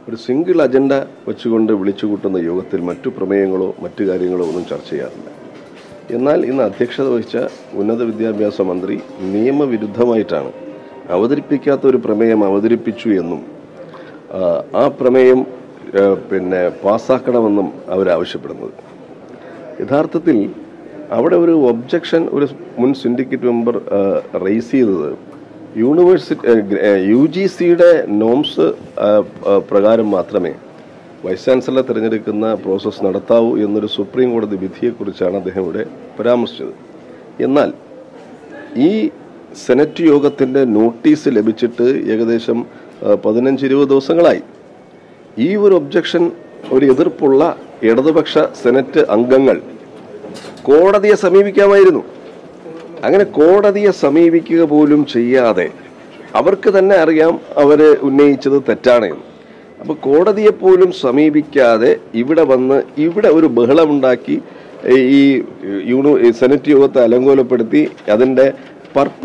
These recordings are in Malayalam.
ഒരു സിംഗിൾ അജണ്ട വെച്ചുകൊണ്ട് വിളിച്ചു കൂട്ടുന്ന യോഗത്തിൽ മറ്റു പ്രമേയങ്ങളോ മറ്റു കാര്യങ്ങളോ ഒന്നും ചർച്ച ചെയ്യാറില്ല എന്നാൽ ഇന്ന് അധ്യക്ഷത വഹിച്ച ഉന്നത വിദ്യാഭ്യാസ മന്ത്രി നിയമവിരുദ്ധമായിട്ടാണ് അവതരിപ്പിക്കാത്ത ഒരു പ്രമേയം അവതരിപ്പിച്ചു എന്നും ആ, ആ പ്രമേയം ആ, പിന്നെ പാസ്സാക്കണമെന്നും അവരാവശ്യപ്പെടുന്നത് യഥാർത്ഥത്തിൽ അവിടെ ഒരു ഒബ്ജക്ഷൻ ഒരു മുൻ സിൻഡിക്കേറ്റ് മെമ്പർ റേസ് ചെയ്തത് യൂണിവേഴ്സിറ്റി യു ജി സിയുടെ നോംസ് പ്രകാരം മാത്രമേ വൈസ് ചാൻസലറെ തിരഞ്ഞെടുക്കുന്ന പ്രോസസ്സ് നടത്താവൂ എന്നൊരു സുപ്രീം കോടതി വിധിയെക്കുറിച്ചാണ് അദ്ദേഹം ഇവിടെ പരാമർശിച്ചത് എന്നാൽ ഈ സെനറ്റ് യോഗത്തിൻ്റെ നോട്ടീസ് ലഭിച്ചിട്ട് ഏകദേശം ആ, പതിനഞ്ച് ഇരുപത് ദിവസങ്ങളായി ഈ ഒരു ഒബ്ജക്ഷൻ ഒരു എതിർപ്പുള്ള ഇടതുപക്ഷ സെനറ്റ് അംഗങ്ങൾ കോടതിയെ സമീപിക്കാമായിരുന്നു അങ്ങനെ കോടതിയെ സമീപിക്കുക പോലും ചെയ്യാതെ അവർക്ക് തന്നെ അറിയാം അവർ ഉന്നയിച്ചത് തെറ്റാണ് എന്ന് അപ്പൊ കോടതിയെ പോലും സമീപിക്കാതെ ഇവിടെ വന്ന് ഇവിടെ ഒരു ബഹളമുണ്ടാക്കി ഈ യൂണി ഈ സെനറ്റ് യോഗത്തെ അലങ്കോലപ്പെടുത്തി അതിന്റെ പർപ്പ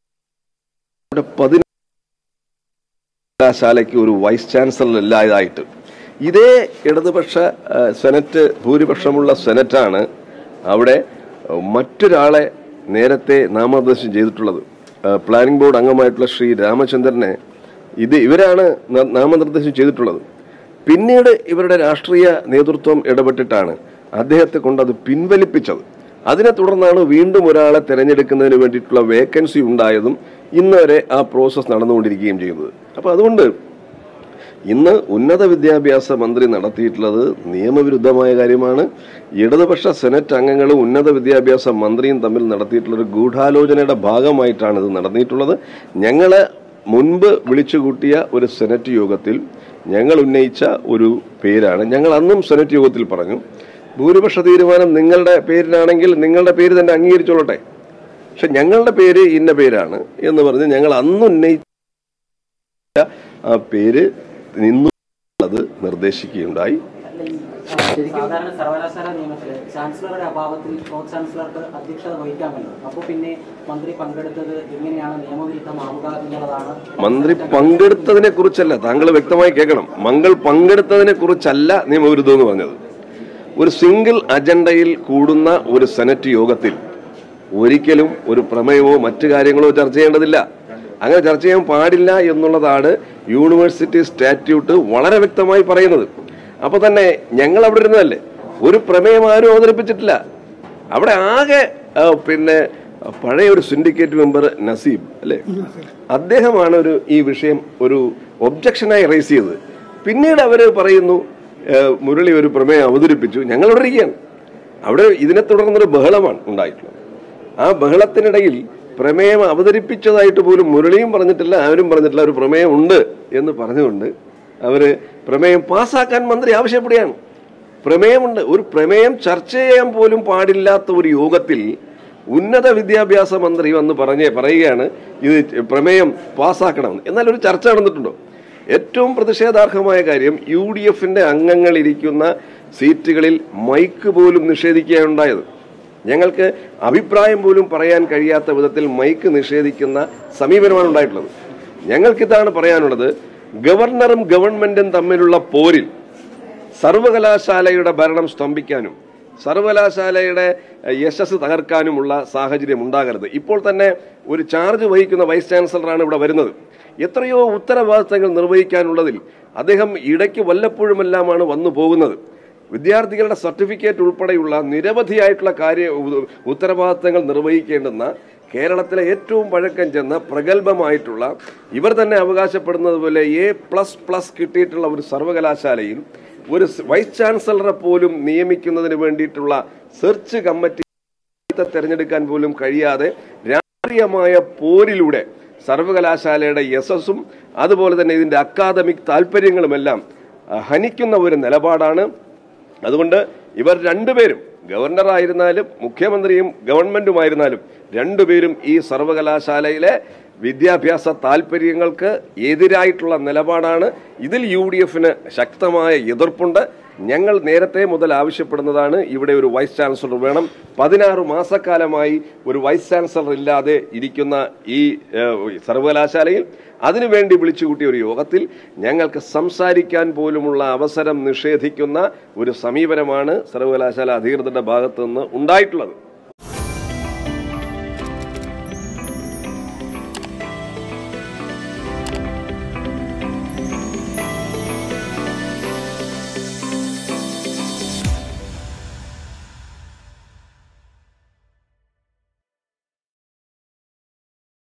പതിന സർവകലാശാലയ്ക്ക് ഒരു വൈസ് ചാൻസലർ ഇല്ലാതായിട്ട് ഇതേ ഇടതുപക്ഷ ആ, സെനറ്റ് ഭൂരിപക്ഷമുള്ള സെനറ്റാണ് അവിടെ ആ, മറ്റൊരാളെ നേരത്തെ നാമനിർദ്ദേശം ചെയ്തിട്ടുള്ളത് ആ, പ്ലാനിംഗ് ബോർഡ് അംഗമായിട്ടുള്ള ശ്രീ രാമചന്ദ്രനെ ഇത് ഇവരാണ് ന- നാമനിർദ്ദേശം ചെയ്തിട്ടുള്ളത് പിന്നീട് ഇവരുടെ രാഷ്ട്രീയ നേതൃത്വം ഇടപെട്ടിട്ടാണ് അദ്ദേഹത്തെ കൊണ്ട് അത് പിൻവലിപ്പിച്ചത് അതിനെ തുടർന്നാണ് വീണ്ടും ഒരാളെ തെരഞ്ഞെടുക്കുന്നതിന് വേണ്ടിയിട്ടുള്ള വേക്കൻസി ഉണ്ടായതും ഇന്ന് വരെ ആ പ്രോസസ്സ് നടന്നുകൊണ്ടിരിക്കുകയും ചെയ്യുന്നത് അപ്പോൾ അതുകൊണ്ട് ഇന്ന് ഉന്നത വിദ്യാഭ്യാസ മന്ത്രി നടത്തിയിട്ടുള്ളത് നിയമവിരുദ്ധമായ കാര്യമാണ് ഇടതുപക്ഷ സെനറ്റ് അംഗങ്ങളും ഉന്നത വിദ്യാഭ്യാസ മന്ത്രിയും തമ്മിൽ നടത്തിയിട്ടുള്ള ഒരു ഗൂഢാലോചനയുടെ ഭാഗമായിട്ടാണ് ഇത് നടന്നിട്ടുള്ളത് ഞങ്ങള് മുൻപ് വിളിച്ചുകൂട്ടിയ ഒരു സെനറ്റ് യോഗത്തിൽ ഞങ്ങൾ ഉന്നയിച്ച ഒരു പേരാണ് ഞങ്ങൾ അന്നും സെനറ്റ് യോഗത്തിൽ പറഞ്ഞു ഭൂരിപക്ഷ തീരുമാനം നിങ്ങളുടെ പേരിലാണെങ്കിൽ നിങ്ങളുടെ പേര് തന്നെ അംഗീകരിച്ചോളട്ടെ പക്ഷെ ഞങ്ങളുടെ പേര് ഇന്ന പേരാണ് എന്ന് പറഞ്ഞ് ഞങ്ങൾ അന്ന് ഉന്നയിച്ച ആ പേര് നിന്നു അത് നിർദ്ദേശിക്കുകയുണ്ടായി സാധാരണ സർവകലാശാല നിയമത്തില് ചാൻസലറുടെ അഭാവത്തിൽ പ്രോ ചാൻസലർക്ക് അധ്യക്ഷത വഹിക്കാമല്ലോ അപ്പൊ പിന്നെ മന്ത്രി പങ്കെടുത്തത് എങ്ങനെയാണ് നിയമവിരുദ്ധമാവുക എന്നുള്ളതാണ് മന്ത്രി പങ്കെടുത്തതിനെ കുറിച്ചല്ല താങ്കൾ വ്യക്തമായി കേൾക്കണം മങ്ങൾ പങ്കെടുത്തതിനെ കുറിച്ചല്ല നിയമവിരുദ്ധം എന്ന് പറഞ്ഞത് ഒരു സിംഗിൾ അജണ്ടയിൽ കൂടുന്ന ഒരു സെനറ്റ് യോഗത്തിൽ ഒരിക്കലും ഒരു പ്രമേയമോ മറ്റു കാര്യങ്ങളോ ചർച്ച ചെയ്യേണ്ടതില്ല അങ്ങനെ ചർച്ച ചെയ്യാൻ പാടില്ല എന്നുള്ളതാണ് യൂണിവേഴ്സിറ്റി സ്റ്റാറ്റ്യൂട്ട് വളരെ വ്യക്തമായി പറയുന്നത് അപ്പൊ തന്നെ ഞങ്ങൾ അവിടെ ഇരുന്നതല്ലേ ഒരു പ്രമേയം ആരും അവതരിപ്പിച്ചിട്ടില്ല അവിടെ ആകെ ആ, പിന്നെ പഴയ ഒരു സിൻഡിക്കേറ്റ് മെമ്പർ നസീബ് അല്ലേ അദ്ദേഹമാണ് ഒരു ഈ വിഷയം ഒരു ഒബ്ജക്ഷനായി റേസ് ചെയ്തത് പിന്നീട് അവര് പറയുന്നു ഏ, മുരളി ഒരു പ്രമേയം അവതരിപ്പിച്ചു ഞങ്ങൾ അവിടെ ഇരിക്കുകയാണ് അവിടെ ഇതിനെ തുടർന്നൊരു ബഹളമാണ് ഉണ്ടായിട്ടുള്ളത് ആ ബഹളത്തിനിടയിൽ പ്രമേയം അവതരിപ്പിച്ചതായിട്ട് പോലും മുരളിയും പറഞ്ഞിട്ടില്ല ആരും പറഞ്ഞിട്ടില്ല ഒരു പ്രമേയം ഉണ്ട് എന്ന് പറഞ്ഞുകൊണ്ട് അവര് പ്രമേയം പാസ്സാക്കാൻ മന്ത്രി ആവശ്യപ്പെടുകയാണ് പ്രമേയമുണ്ട് ഒരു പ്രമേയം ചർച്ച ചെയ്യാൻ പോലും പാടില്ലാത്ത ഒരു യോഗത്തിൽ ഉന്നത വിദ്യാഭ്യാസ മന്ത്രി വന്ന് പറഞ്ഞേ പറയുകയാണ് ഇത് പ്രമേയം പാസ്സാക്കണം എന്നാൽ ഒരു ചർച്ച നടന്നിട്ടുണ്ടോ ഏറ്റവും പ്രതിഷേധാർഹമായ കാര്യം യു ഡി എഫിന്റെ അംഗങ്ങൾ ഇരിക്കുന്ന സീറ്റുകളിൽ മൈക്ക് പോലും നിഷേധിക്കുകയുണ്ടായത് ഞങ്ങൾക്ക് അഭിപ്രായം പോലും പറയാൻ കഴിയാത്ത വിധത്തിൽ മൈക്ക് നിഷേധിക്കുന്ന സമീപനമാണ് ഉണ്ടായിട്ടുള്ളത് ഞങ്ങൾക്കിതാണ് പറയാനുള്ളത് ഗവർണറും ഗവൺമെന്റും തമ്മിലുള്ള പോരിൽ സർവകലാശാലയുടെ ഭരണം സ്തംഭിക്കാനും സർവകലാശാലയുടെ എഹ്, യശസ് തകർക്കാനുമുള്ള സാഹചര്യം ഉണ്ടാകരുത് ഇപ്പോൾ തന്നെ ഒരു ചാർജ് വഹിക്കുന്ന വൈസ് ചാൻസലറാണ് ഇവിടെ വരുന്നത് എത്രയോ ഉത്തരവാദിത്തങ്ങൾ നിർവഹിക്കാനുള്ളതിൽ അദ്ദേഹം ഇടയ്ക്ക് വല്ലപ്പോഴുമെല്ലാമാണ് വന്നു പോകുന്നത് വിദ്യാർത്ഥികളുടെ സർട്ടിഫിക്കറ്റ് ഉൾപ്പെടെയുള്ള നിരവധിയായിട്ടുള്ള കാര്യ ഉ- ഉത്തരവാദിത്തങ്ങൾ നിർവഹിക്കേണ്ടുന്ന കേരളത്തിലെ ഏറ്റവും പഴക്കം ചെന്ന പ്രഗത്ഭമായിട്ടുള്ള ഇവർ തന്നെ അവകാശപ്പെടുന്നത് പോലെ എ പ്ലസ് പ്ലസ് കിട്ടിയിട്ടുള്ള ഒരു സർവകലാശാലയിൽ ഒരു സ് വൈസ് ചാൻസലറെ പോലും നിയമിക്കുന്നതിന് വേണ്ടിയിട്ടുള്ള സെർച്ച് കമ്മിറ്റി തെരഞ്ഞെടുക്കാൻ പോലും കഴിയാതെ രാഷ്ട്രീയമായ പോരിലൂടെ സർവകലാശാലയുടെ യശസ്സും അതുപോലെ തന്നെ ഇതിന്റെ അക്കാദമിക് താല്പര്യങ്ങളുമെല്ലാം ആ, ഹനിക്കുന്ന ഒരു നിലപാടാണ് അതുകൊണ്ട് ഇവർ രണ്ടുപേരും ഗവർണറായിരുന്നാലും മുഖ്യമന്ത്രിയും ഗവൺമെന്റുമായിരുന്നാലും രണ്ടുപേരും ഈ സർവകലാശാലയിലെ വിദ്യാഭ്യാസ താല്പര്യങ്ങൾക്ക് എതിരായിട്ടുള്ള നിലപാടാണ് ഇതിൽ യു ഡി എഫിന് ശക്തമായ എതിർപ്പുണ്ട് ഞങ്ങൾ നേരത്തെ മുതൽ ആവശ്യപ്പെടുന്നതാണ് ഇവിടെ ഒരു വൈസ് ചാൻസലർ വേണം പതിനാറ് മാസക്കാലമായി ഒരു വൈസ് ചാൻസലർ ഇല്ലാതെ ഇരിക്കുന്ന ഈ ഏഹ്, സർവകലാശാലയിൽ അതിനുവേണ്ടി വിളിച്ചുകൂട്ടിയ ഒരു യോഗത്തിൽ ഞങ്ങൾക്ക് സംസാരിക്കാൻ പോലുമുള്ള അവസരം നിഷേധിക്കുന്ന ഒരു സമീപനമാണ് സർവകലാശാല അധികൃതരുടെ ഭാഗത്തു നിന്ന് ഉണ്ടായിട്ടുള്ളത്